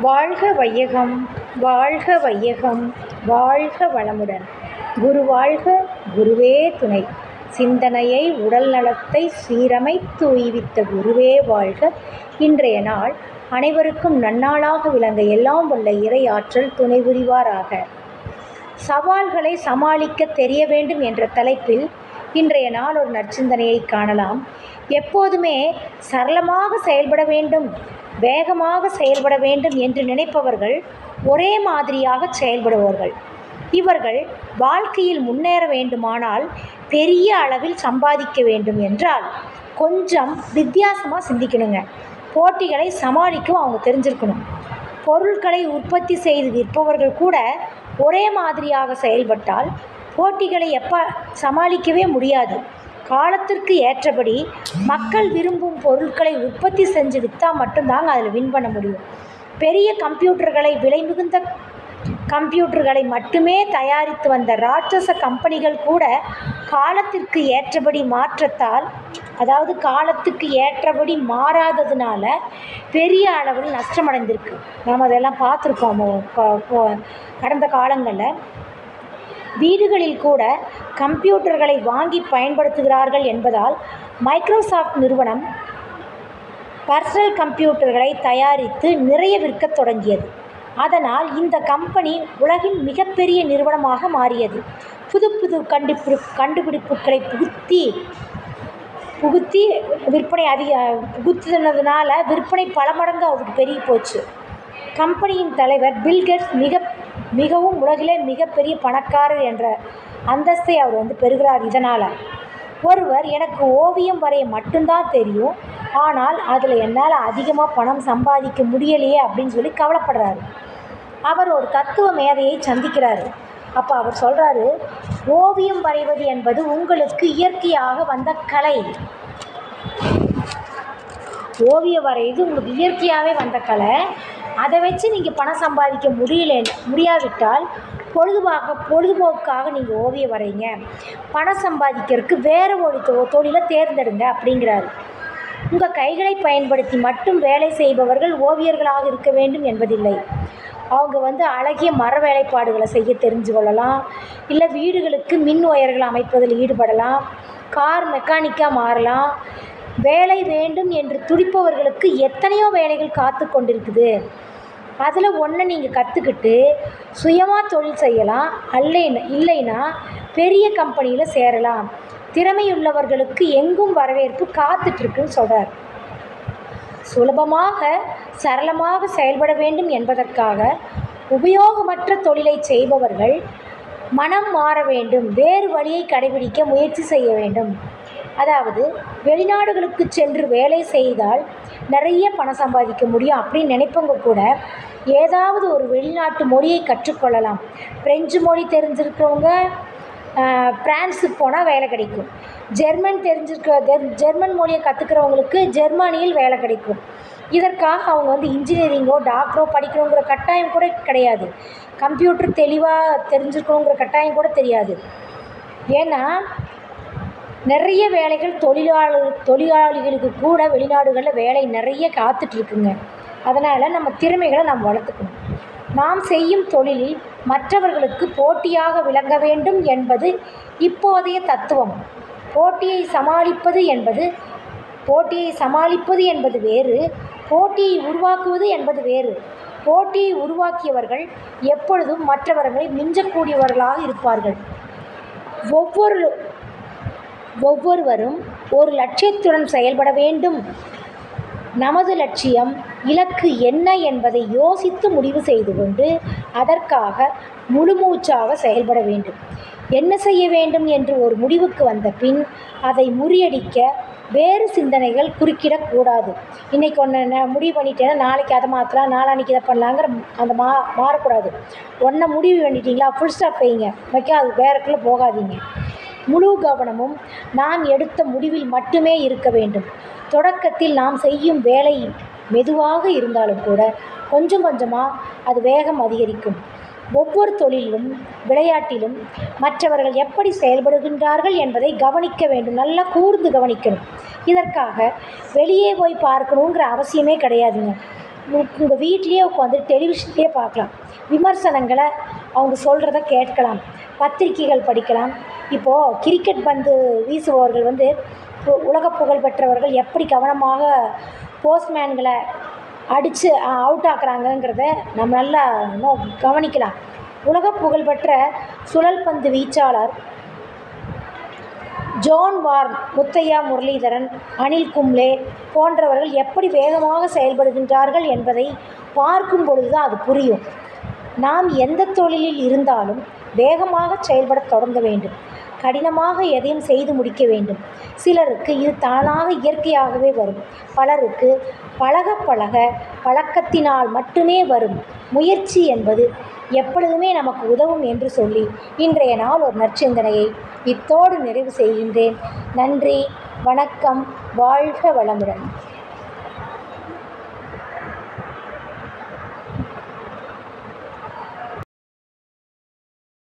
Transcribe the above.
வாழ்க வையகம் வாழ்க வையகம் வாழ்க வளமுடன் குரு வாழ்க குருவே துணை சிந்தனையை உடல் நலத்தை சீரமைத்து உய்வித்த குருவே வாழ்க இன்றைய நாள் அனைவருக்கும் நன்னாளாக விளங்க எல்லாம் வல்ல இறை ஆற்றல் துணை புரிவாராக சவால்களை சமாளிக்க தெரிய வேண்டும் என்ற தலைப்பில் இன்றைய நாள் ஒரு நற்சிந்தனையை காணலாம் எப்போதுமே சரளமாக செயல்பட வேண்டும் வேகமாக செயல்பட வேண்டும் என்று நினைப்பவர்கள் ஒரே மாதிரியாக செயல்படுவார்கள் இவர்கள் வாழ்க்கையில் முன்னேற வேண்டுமானால் பெரிய அளவில் சம்பாதிக்க வேண்டும் என்றால் கொஞ்சம் வித்தியாசமாக சிந்திக்கணுங்க போட்டிகளை சமாளிக்கவும் அவங்க தெரிஞ்சிருக்கணும் பொருட்களை உற்பத்தி செய்து விற்பவர்கள் கூட ஒரே மாதிரியாக செயல்பட்டால் போட்டிகளை எப்போ சமாளிக்கவே முடியாது காலத்திற்கு ஏற்றபடி மக்கள் விரும்பும் பொருட்களை உற்பத்தி செஞ்சு விற்றா மட்டும்தாங்க அதில் வின் பண்ண முடியும் பெரிய கம்ப்யூட்டர்களை விலை மிகுந்த கம்ப்யூட்டர்களை மட்டுமே தயாரித்து வந்த ராட்சச கம்பெனிகள் கூட காலத்திற்கு ஏற்றபடி மாற்றத்தால் அதாவது காலத்துக்கு ஏற்றபடி மாறாததுனால பெரிய அளவில் நஷ்டமடைந்திருக்கு நாம் அதெல்லாம் பார்த்துருக்கோம் ப- ப- கடந்த காலங்களில் வீடுகளில் கூட கம்ப்யூட்டர்களை வாங்கி பயன்படுத்துகிறார்கள் என்பதால் மைக்ரோசாஃப்ட் நிறுவனம் பர்சனல் கம்ப்யூட்டர்களை தயாரித்து நிறைய விற்கத் தொடங்கியது அதனால் இந்த கம்பெனி உலகின் மிகப்பெரிய நிறுவனமாக மாறியது புது புது கண்டுபிடி கண்டுபிடிப்புகளை புகுத்தி புகுத்தி விற்பனை அதிக புகுத்துனதுனால விற்பனை பல மடங்கு அவருக்கு பெருகி போச்சு கம்பெனியின் தலைவர் பில்கேட்ஸ் மிக மிகவும் உலகிலே மிகப்பெரிய பணக்காரர் என்ற அந்தஸ்தை அவர் வந்து பெறுகிறார் இதனால் ஒருவர் எனக்கு ஓவியம் வரைய மட்டும்தான் தெரியும் ஆனால் அதில் என்னால் அதிகமாக பணம் சம்பாதிக்க முடியலையே அப்படின்னு சொல்லி கவலைப்படுறாரு அவர் ஒரு தத்துவ மேதையை சந்திக்கிறாரு அப்போ அவர் சொல்கிறாரு ஓவியம் வரைவது என்பது உங்களுக்கு இயற்கையாக வந்த கலை ஓவியம் வரையுது உங்களுக்கு இயற்கையாகவே வந்த கலை அதை வச்சு நீங்கள் பணம் சம்பாதிக்க முடியல முடியாவிட்டால் பொழுதுபாக்க பொழுதுபோக்காக நீங்கள் ஓவியம் வரைங்க பணம் சம்பாதிக்கிறதுக்கு வேறு ஒரு தொ- தொழிலை தேர்ந்தெடுங்க அப்படிங்கிறாரு உங்கள் கைகளை பயன்படுத்தி மட்டும் வேலை செய்பவர்கள் ஓவியர்களாக இருக்க வேண்டும் என்பதில்லை அவங்க வந்து அழகிய மர வேலைப்பாடுகளை செய்ய தெரிஞ்சு கொள்ளலாம் இல்லை வீடுகளுக்கு மின் ஒயர்கள் அமைப்பதில் ஈடுபடலாம் கார் மெக்கானிக்காக மாறலாம் வேலை வேண்டும் என்று துடிப்பவர்களுக்கு எத்தனையோ வேலைகள் காத்து கொண்டிருக்குது அதில் ஒன்றை நீங்கள் கற்றுக்கிட்டு சுயமாக தொழில் செய்யலாம் அல்லைன்னா இல்லைன்னா பெரிய கம்பெனியில் சேரலாம் திறமையுள்ளவர்களுக்கு எங்கும் வரவேற்பு காத்துட்ருக்குன்னு சொல்கிறார் சுலபமாக சரளமாக செயல்பட வேண்டும் என்பதற்காக உபயோகமற்ற தொழிலை செய்பவர்கள் மனம் மாற வேண்டும் வேறு வழியை கடைபிடிக்க முயற்சி செய்ய வேண்டும் அதாவது வெளிநாடுகளுக்கு சென்று வேலை செய்தால் நிறைய பணம் சம்பாதிக்க முடியும் அப்படின்னு நினைப்பவங்க கூட ஏதாவது ஒரு வெளிநாட்டு மொழியை கற்றுக்கொள்ளலாம் பிரெஞ்சு மொழி தெரிஞ்சிருக்கிறவங்க ஆஹ், பிரான்ஸுக்கு போனால் வேலை கிடைக்கும் ஜெர்மன் தெரிஞ்சிருக்க ஜெர் ஜெர்மன் மொழியை கற்றுக்கிறவங்களுக்கு ஜெர்மனியில் வேலை கிடைக்கும் இதற்காக அவங்க வந்து இன்ஜினியரிங்கோ டாக்டரோ படிக்கணுங்கிற கட்டாயம் கூட கிடையாது கம்ப்யூட்டர் தெளிவாக தெரிஞ்சிருக்கணுங்கிற கட்டாயம் கூட தெரியாது ஏன்னா நிறைய வேலைகள் தொழிலாளர் தொழிலாளிகளுக்கு கூட வெளிநாடுகளில் வேலை நிறைய காத்துட்ருக்குங்க அதனால் நம்ம திறமைகளை நாம் வளர்த்துக்கணும் நாம் செய்யும் தொழிலில் மற்றவர்களுக்கு போட்டியாக விளங்க வேண்டும் என்பது இப்போதைய தத்துவம் போட்டியை சமாளிப்பது என்பது போட்டியை சமாளிப்பது என்பது வேறு போட்டியை உருவாக்குவது என்பது வேறு போட்டியை உருவாக்கியவர்கள் எப்பொழுதும் மற்றவர்களை மிஞ்சக்கூடியவர்களாக இருப்பார்கள் ஒவ்வொரு ஒவ்வொருவரும் ஒரு லட்சியத்துடன் செயல்பட வேண்டும் நமது லட்சியம் இலக்கு என்ன என்பதை யோசித்து முடிவு செய்து கொண்டு அதற்காக முழுமூச்சாக செயல்பட வேண்டும் என்ன செய்ய வேண்டும் என்று ஒரு முடிவுக்கு வந்த பின் அதை முறியடிக்க வேறு சிந்தனைகள் குறுக்கிடக்கூடாது இன்றைக்கி ஒன்று நான் முடிவு பண்ணிட்டேன்னா நாளைக்கு அதை மாற்றலாம் நாளான்னைக்கு இதை பண்ணலாங்கிற அந்த மா மாறக்கூடாது ஒன்றை முடிவு பண்ணிட்டீங்களா ஃபுல் ஸ்டாப் வைங்க வைக்க அது வேறக்குள்ளே போகாதீங்க முழு கவனமும் நாம் எடுத்த முடிவில் மட்டுமே இருக்க வேண்டும் தொடக்கத்தில் நாம் செய்யும் வேலை மெதுவாக இருந்தாலும் கூட கொஞ்சம் கொஞ்சமாக அது வேகம் அதிகரிக்கும் ஒவ்வொரு தொழிலிலும் விளையாட்டிலும் மற்றவர்கள் எப்படி செயல்படுகின்றார்கள் என்பதை கவனிக்க வேண்டும் நல்லா கூர்ந்து கவனிக்கணும் இதற்காக வெளியே போய் பார்க்கணுங்கிற அவசியமே கிடையாதுங்க உங்கள் வீட்லேயே உட்காந்து டெலிவிஷன்லேயே பார்க்கலாம் விமர்சனங்களை அவங்க சொல்கிறத கேட்கலாம் பத்திரிக்கைகள் படிக்கலாம் இப்போது கிரிக்கெட் பந்து வீசுபவர்கள் வந்து உ- உலக புகழ் பெற்றவர்கள் எப்படி கவனமாக போஸ்ட்மேன்களை அடித்து அவுட் ஆக்குறாங்கங்கிறத நம்ம நல்லா இன்னும் கவனிக்கலாம் உலக புகழ்பெற்ற சுழல் பந்து வீச்சாளர் ஜோன் வார்ன் முத்தையா முரளிதரன் அனில் கும்ளே போன்றவர்கள் எப்படி வேகமாக செயல்படுகின்றார்கள் என்பதை பார்க்கும் பொழுது தான் அது புரியும் நாம் எந்த தொழிலில் இருந்தாலும் வேகமாக செயல்பட தொடங்க வேண்டும் கடினமாக எதையும் செய்து முடிக்க வேண்டும் சிலருக்கு இது தானாக இயற்கையாகவே வரும் பலருக்கு பழக பழக பழக்கத்தினால் மட்டுமே வரும் முயற்சி என்பது எப்பொழுதுமே நமக்கு உதவும் என்று சொல்லி இன்றைய நாள் ஒரு நற்சிந்தனையை இத்தோடு நிறைவு செய்கின்றேன் நன்றி வணக்கம் வாழ்க வளமுடன்